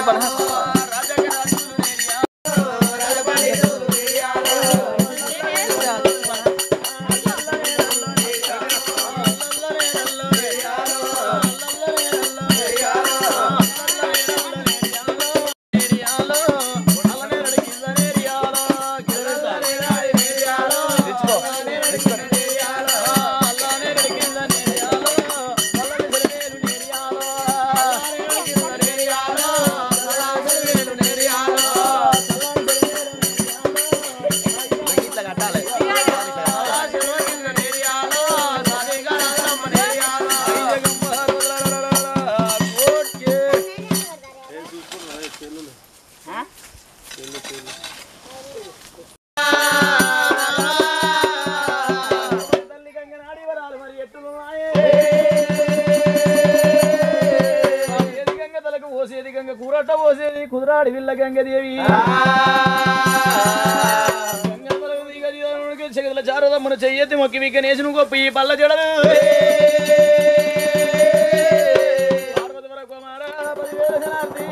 పోసేది గంగ కూరట పోసేది కుదరాడి విల్ల గంగదేవి చెగదల చారదమ్మన చెయ్యెత్తి మొక్కి విక్క నేసిన గొప్ప ఈ పల్ల జడలు పార్వతి వర కుమార పదివేల జనార్ది.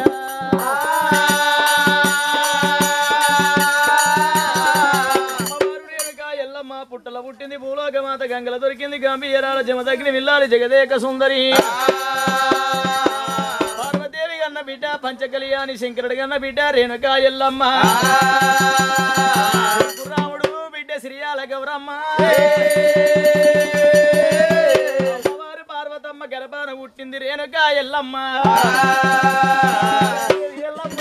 అమ్మవారుడి వెనుక ఎల్లమ్మ పుట్టల పుట్టింది భూలోకమాత గంగల దొరికింది గంభీరాల జమదగ్ని విల్లాలి జగదేక సుందరి పార్వదేవి గన్న బిడ్డ పంచకలియాని శంకరుడు గన్న బిడ్డ రేణుక ఎల్లమ్మ రాముడు బిడ్డ శ్రీయాల గౌరమ్మ అమ్మవారు పార్వతమ్మ గర్భాన పుట్టింది రేణుక ఎల్లమ్మ ఎల్లమ్మ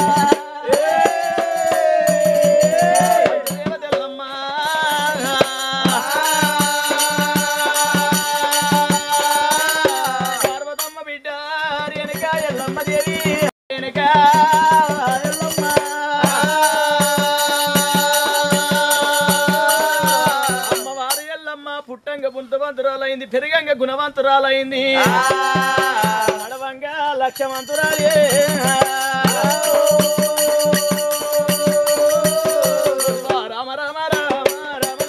దేవతెల్లమ్మ. పార్వతమ్మ బిడ్డ రేణుక ఎల్లమ్మ దేవి రేణుక ఎల్లమ్మ అమ్మవారు ఎల్లమ్మ పుట్టంగ పుంతవంతురాలైంది పెరిగంగ గుణవంతురాలైంది నడవంగా లక్ష్యవంతురాలే రామ రామ రామ రామ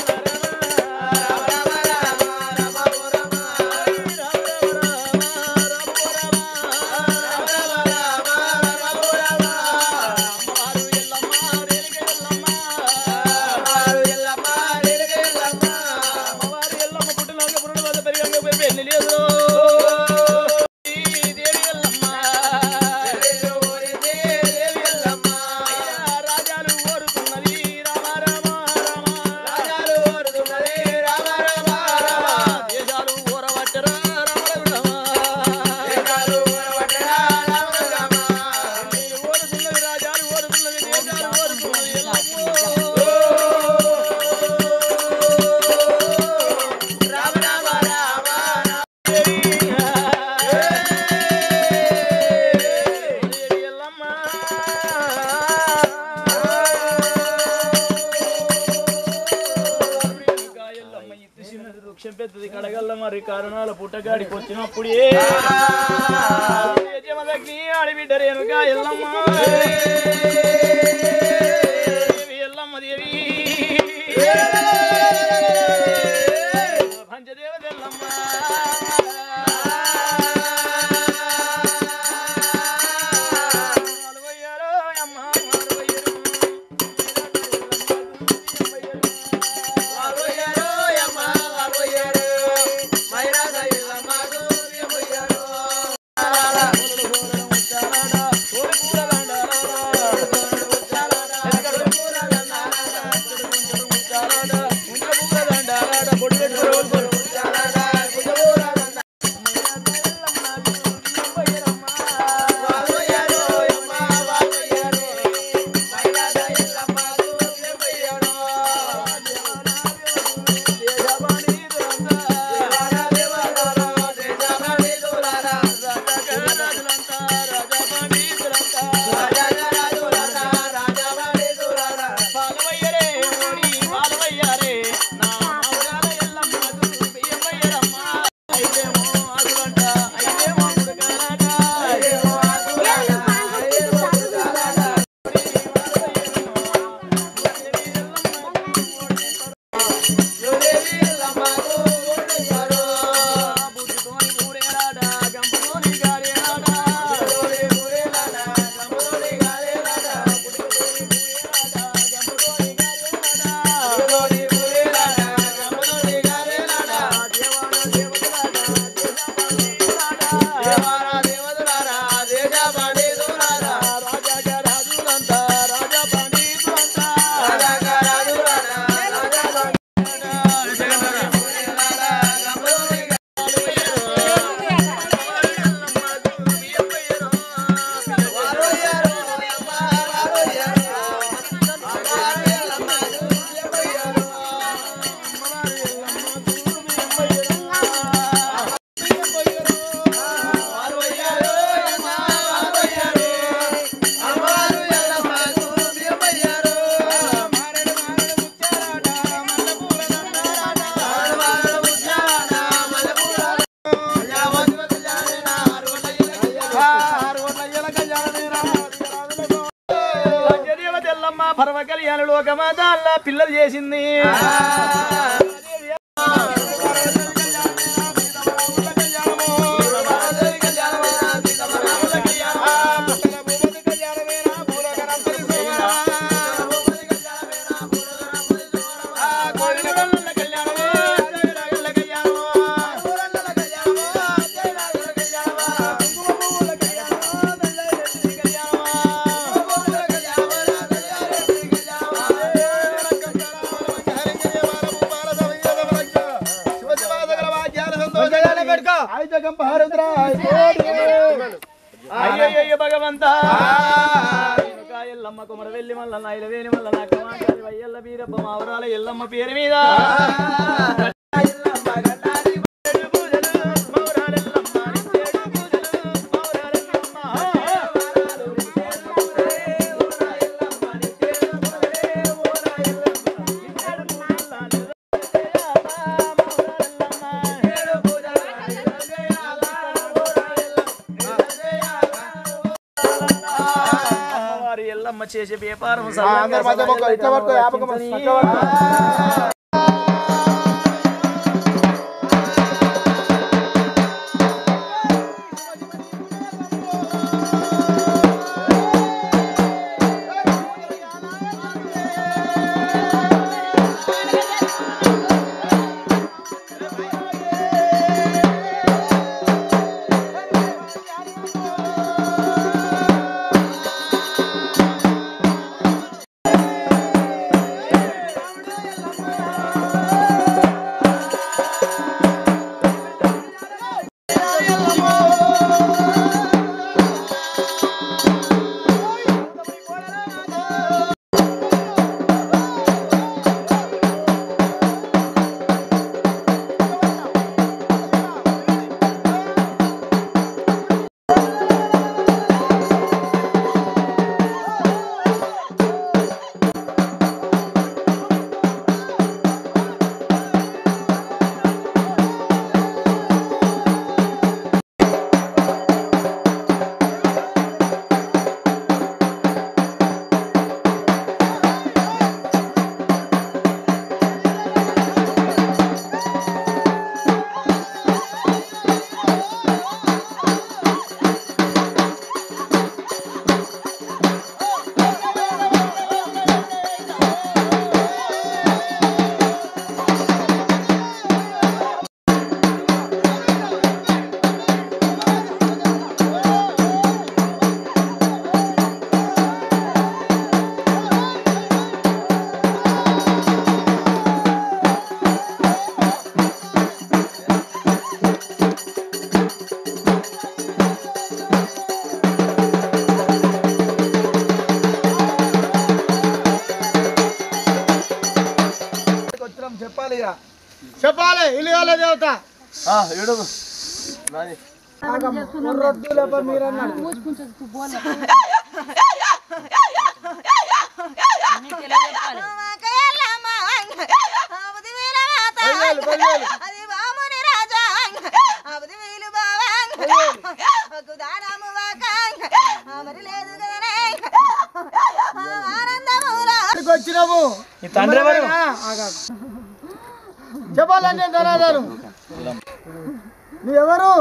రాజాలు ఓరుతున్నది రామ రామ రామ దేశాలు ఓరవట్టరా రామ రామ ఓరుతున్నది రాజాలు ఓరుతున్నది దేశాలు ఓరుతున్నది రామ రామ రామ వృక్షం పెద్దది కడగల్ల మరి కారణాల పుట్టగాడికి వచ్చినప్పుడు యజమదగ్ని ఆడిబిడ్డ రేణుక ఎల్లమ్మ దేవి ఎల్లమ్మ దేవి పంచదేవత ఎల్లమ్మ అరవయ్యారో అమ్మ అరవయ్యారో ముందు పర్వ కళ్యాణ లోకమాత అల్లా పిల్లలు చేసింది అయ్యయ్య భగవంతా ఇంకా ఎల్లమ్మ కుమర వెళ్ళి మల్ల నాయల వేలి మల్ల నా కమాకారి వయ్యల్ల బీరప్ప మావరాల ఎల్లమ్మ పేరు మీద అమ్మవారి ఎల్లమ్మ చేసే వ్యాపారం అందరి మధ్య మొక్క ఇట్లా పట్టుకో, యాపకం పక్క పట్టుకో. వచ్చినాం చెప్పాలి ఇక చెప్పాలి ఇల్లు దేవత రొద్దు లేప మీరన్నాడు పదివేలు, పదివేలు. అది బాముని రాజా అవది వీలు బావాంగ్ కుదారాము వాకాంగ్ అమరి లేదు కదనే ఆనందమురా ఇక్కడికి వచ్చినాము ఈ తండ్రి ఎవరు చెప్పాలంటే ధనాదారు నువ్వు ఎవరు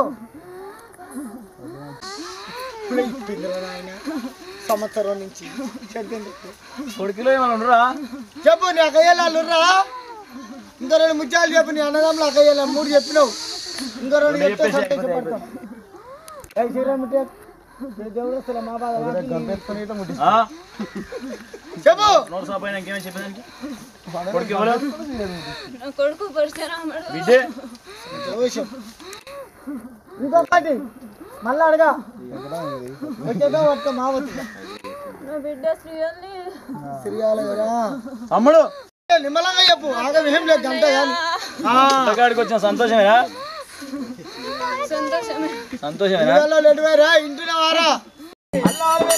సంవత్సరం నుంచి చెప్పేందుకు. కొడుకులో ఏమైనా ఉండరా చెప్పు నీ అక్కయ్యలా ఇంకో రెండు ముత్యాలు చెప్పు నీ అన్నదమ్ములు అక్కయ్యలా మూడు చెప్పినావు ఇంకో రెండు చెప్తే సంతోషపడతాం ఏ శ్రీరామ్ ముత్యాలు? ఏ దేవుడు అసలు మా బాధ వాకి. ఆ? చెప్పు నోరు సాపైన ఇంకేమైనా చెప్పేదానికి కొడుకు ఎవరు కొడుకు పరశురాముడు బిడ్డే జోషం. ఇంకొకటి మళ్ళా అడగా వచ్చేదా వస్తా మా వచ్చా నా బిడ్డ శ్రీవల్లి సిరియాల కదా తమ్ముడు ఏ, నిమ్మలంగా చెప్పు ఆగం ఏం లేదు గంట కానీ పుట్టగాడికి వచ్చిన సంతోషమేనా సంతోషమే సంతోషమేనా సిరియాలలో ఎటువైరా ఇంటిన వారా